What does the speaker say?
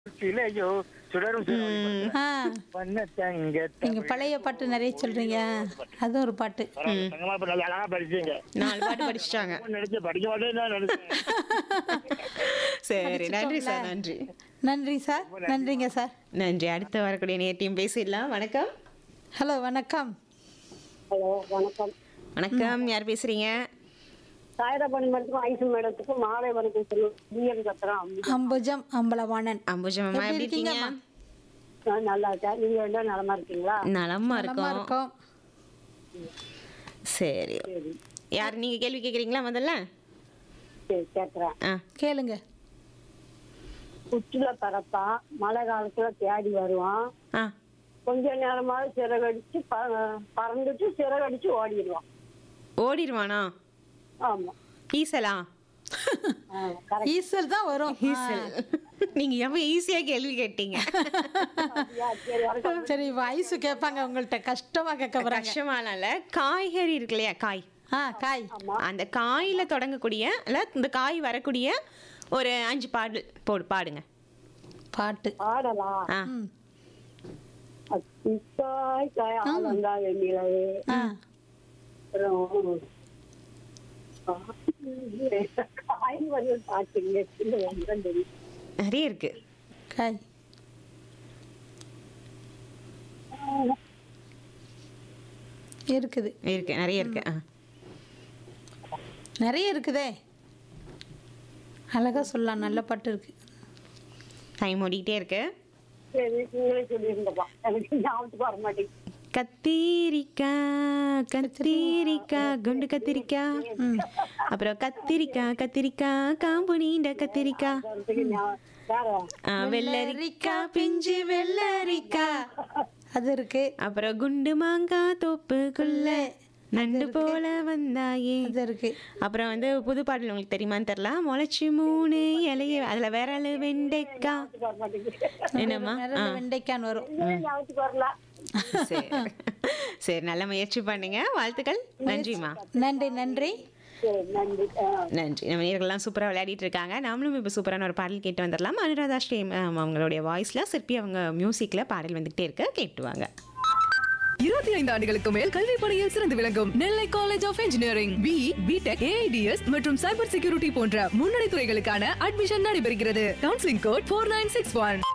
சிலையோ சுடரும் சுடரும் ஆ பண்ண தங்க நீங்க பழைய பாட்டு நிறைய சொல்றீங்க அதுவும் ஒரு பாட்டு தங்கமா இப்ப நல்லா அழகா படிச்சீங்க நாலு பாட்டு படிச்சிட்டாங்க நினைச்சு படிக்க மாட்டேன்னு நான் நினைச்சேன் சரி நன்றி சார் நன்றி நன்றி சார் நன்றிங்க சார் நன்றி அடுத்து வரக்கூடிய நேர்ட்டியும் பேசிடலாம் வணக்கம் ஹலோ வணக்கம் ஹலோ வணக்கம் வணக்கம் யார் பேசுறீங்க சாயராபாணி மேடத்துக்கும் ஐசு மேடத்துக்கும் மாலை வணக்கம் சொல்லுவோம் பிஎம் சத்திரம் அம்புஜம் அம்பலவாணன் அம்புஜம் அம்மா எப்படி இருக்கீங்க நான் நல்லா இருக்கேன் நீங்க ரெண்டும் நலமா இருக்கீங்களா நலமா நலமா இருக்கோம் இருக்கோம் சரி சரி யார் நீங்க கேள்வி கேக்குறீங்களா முதல்ல சரி கேட்கறேன் ஆ கேளுங்க உச்சில பறப்பான் மழை காலத்துல தேடி வருவான் ஆ கொஞ்ச நேரமாவது சிறகடிச்சு ப- பறந்துட்டு சிறகடிச்சு ஓடிடுவான் ஓடிடுவானா ஆமா ஈசலா ஆ, correct. ஈசல் தான் வரும் ஈசல் நீங்க எவ்வளவு ஈஸியா கேள்வி கேட்டீங்க யா, சரி வணக்கம் சரி வயசு கேட்பாங்க உங்கள்ட்ட கஷ்டமா கேட்க போறாங்க கஷ்டமானால காய்கறி இருக்கு இல்லையா காய் ஆ காய் அந்த காயில தொடங்கக்கூடிய இல்ல இந்த காய் வரக்கூடிய ஒரு அஞ்சு பாடல் போடு பாடுங்க பாட்டு பாடலாம் ஆ ம் அத்திக்காய் காய் ஆலங்கா வெண்ணிலவே ஆ அப்புறம் காய் வந்து பாட்டுங்க இந்த ஒன்றும் தெரியும் நிறைய இருக்கு காய் இருக்குது இருக்கு நிறைய இருக்கு ஆ. நிறைய இருக்குதே அழகா சொல்லலாம் நல்ல பாட்டு இருக்கு டைம் ஓடிக்கிட்டே இருக்கு சரி நீங்களே சொல்லிருங்கப்பா எனக்கு ஞாபகத்துக்கு வர மாட்டேங்குது கத்திரிக்காய் கத்திரிக்காய் குண்டு கத்திரிக்காய் அப்புறம் கத்திரிக்காய் கத்திரிக்காய் காம்பு நீண்ட கத்திரிக்காய் அதுக்கு ஞா- வேற ஆ, வெள்ளரிக்காய் பிஞ்சு வெள்ளரிக்காய் அது இருக்கு அப்புறம் குண்டு மாங்காய் தோப்புக்குள்ள நண்டு போல வந்தாயே அது இருக்கு அப்புறம் வந்து புது பாடல் உங்களுக்கு தெரியுமான்னு தெரியல முளைச்சி மூணு இலைய அதுல விரல் வெண்டைக்காய் வர மாட்டேங்குது என்னம்மா நிறைய வெண்டைக்கான் வரும் இன்னும் ஞாபகத்துக்கு வரல சரி சரி நல்ல முயற்சி பண்ணுங்க வாழ்த்துக்கள் நன்றிம்மா நன்றி நன்றி சரி நன்றி ஆ. நன்றி நம்ம நேர்கள்லாம் சூப்பராக விளையாடிட்டு இருக்காங்க நாமளும் இப்போ சூப்பரான ஒரு பாடல் கேட்டு வந்துடலாம் அனுராதா ஸ்ரீ மேம் அவங்களுடைய வாய்ஸில் சிற்பி அவங்க மியூசிக்கில் பாடல் வந்துகிட்டே இருக்க கேட்டுவாங்க இருபத்தி ஐந்து ஆண்டுகளுக்கு மேல் கல்வி பணியில் சிறந்து விளங்கும் Nellai college of engineering B BTech AIDS மற்றும் சைபர் செக்யூரிட்டி போன்ற முன்னணி துறைகளுக்கான அட்மிஷன் நடைபெறுகிறது counselling code four nine six one